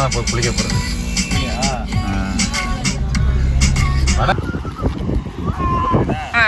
தான் போய் குளிக்க போறது வட ஆ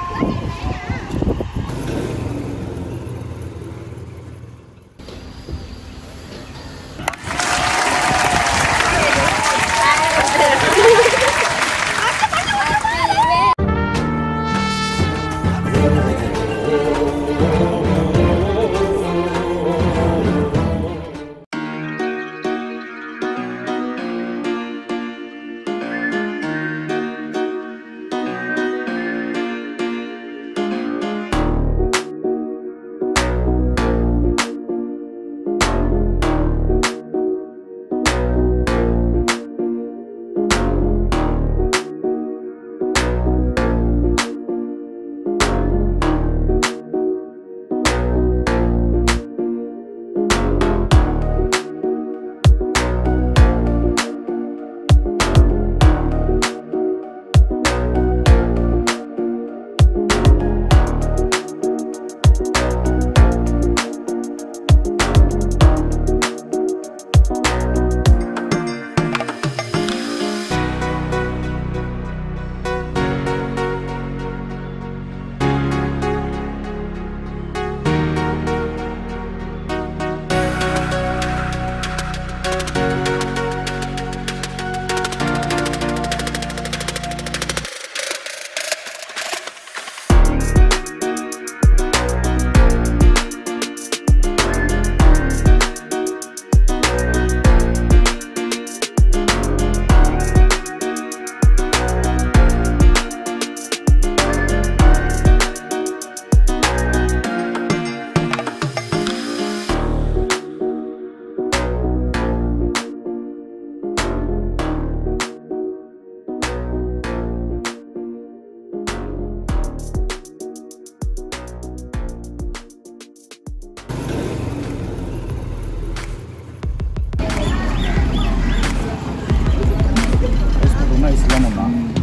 ரொம்ப இஸ்லாமம்மா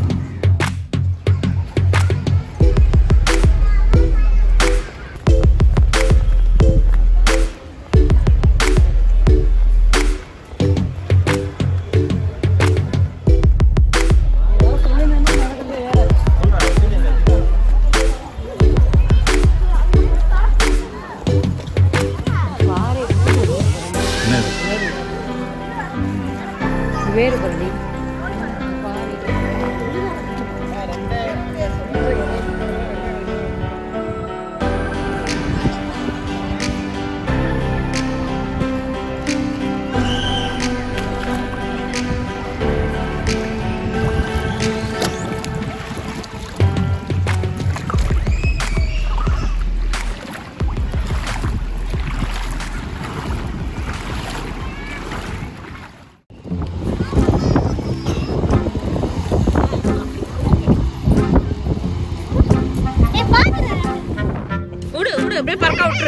என்னது வேறுபள்ளி விடு விடு அப்படியே பறக்க விட்டுரு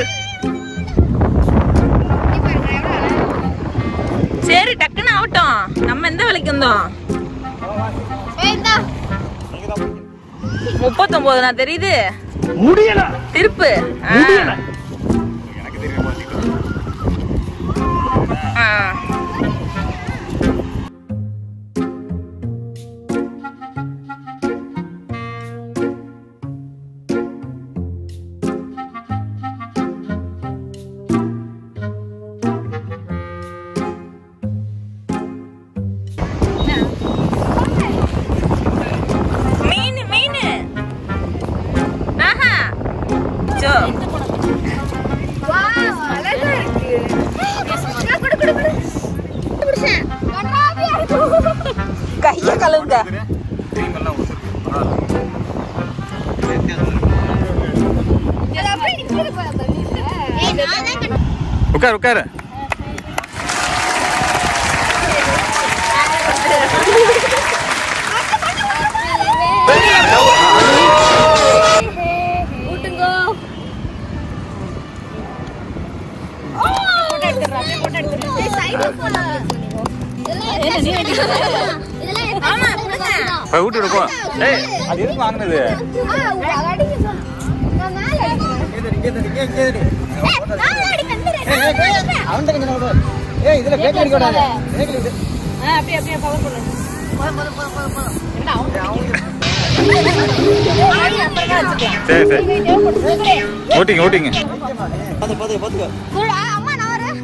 சரி டக்குன்னு ஆகட்டும் நம்ம எந்த வேலைக்கு வந்தோம் முப்பத்தொன்பது நான் தெரியுது முடியல திருப்பு ஆ. எனக்கு தெரியும் ஆ. மீன் மீன் ஆஹா ஜோ கைய கழுவுங்க கிரீம் எல்லாம் ஊத்துருக்கு. உட்காரு உட்காரு போய் விட்டு விடு போ ஏய் அது எதுக்கு வாங்கினது ஏய் இதுல கேக் அடிக்க கூடாது கேக் அடிக்க அப்படியே அப்படியே பவர் பண்ணு சரி சரி ஓட்டிங்க ஓட்டிங்க பாத்து பாத்து பாத்துக்க அம்மா நான் வரேன்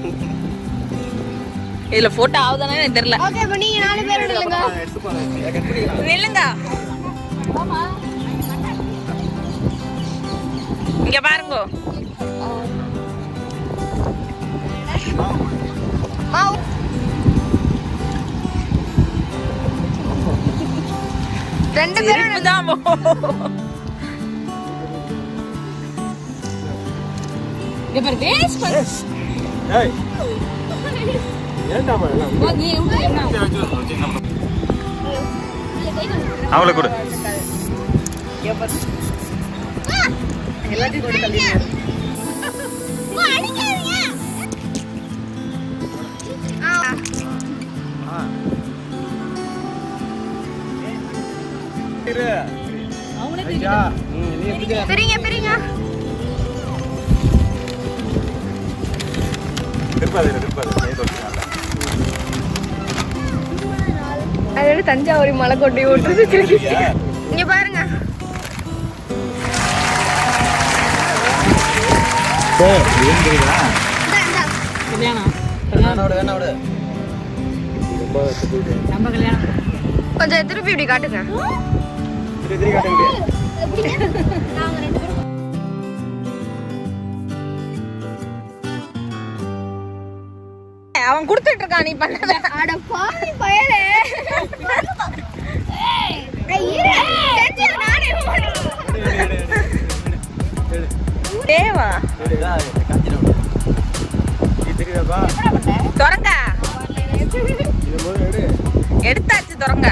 இதுல போட்டோ ஆகுதானே எனக்கு தெரியல ஓகே இப்போ நீங்க நாலு பேர் இல்லைங்க நில்லுங்க இங்க பாருங்க ரெண்டு பேரும் சிரிப்பு தான் போ- இங்க பாரு வேஸ்ட் பண்ணு ஏய் ஏன்டா மேடம் போ, நீ உள்ள என்ன? அவளை கொடு இங்க பாரு. எல்லாத்தையும் கொண்டு தள்ளி இரு ஐயா ம் நீ எப்படி பிரிங்க பிரிங்க திருப்பாது திருப்பாது அதோட தஞ்சாவூர் மலை கொட்டி விட்டுருச்சு இங்க பாருங்க கல்யாணம் வேணாவோட வேணாவோட நம்ம கல்யாணம் கொஞ்சம் திருப்பி இப்படி காட்டுங்க திரி திரி காட்ட முடியாது அவன் கொடுத்துட்டு இருக்கான் நீ பண்ணத அட பாவி பயலே தேவா நீ தெரியாதா தொடங்க இது முதல்ல எடு எடுத்தாச்சு தொடங்க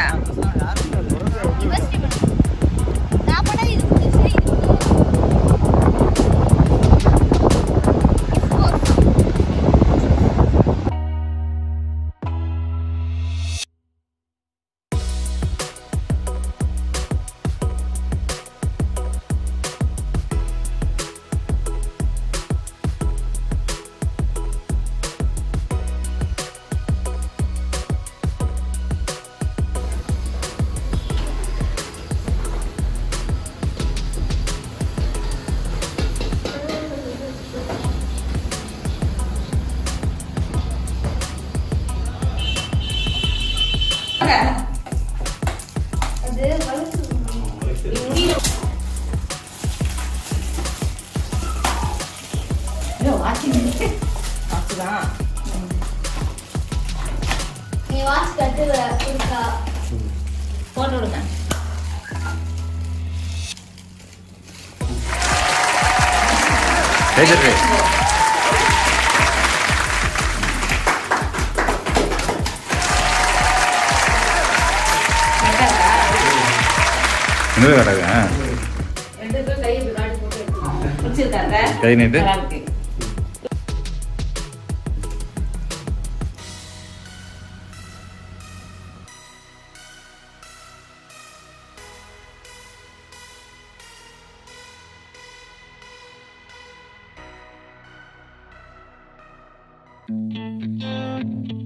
நீ வாட்ச் கட்டுவ இருக்கா போட்டு விடுங்க பேசிட்டு இன்னும் வராது ஆ. ரெண்டு பேரும் கை இப்படி காட்டி போட்டு எடுத்துக்கோங்க. பிடிச்சிருக்காங்க கை நீட்டு நல்லா இருக்கு ஆ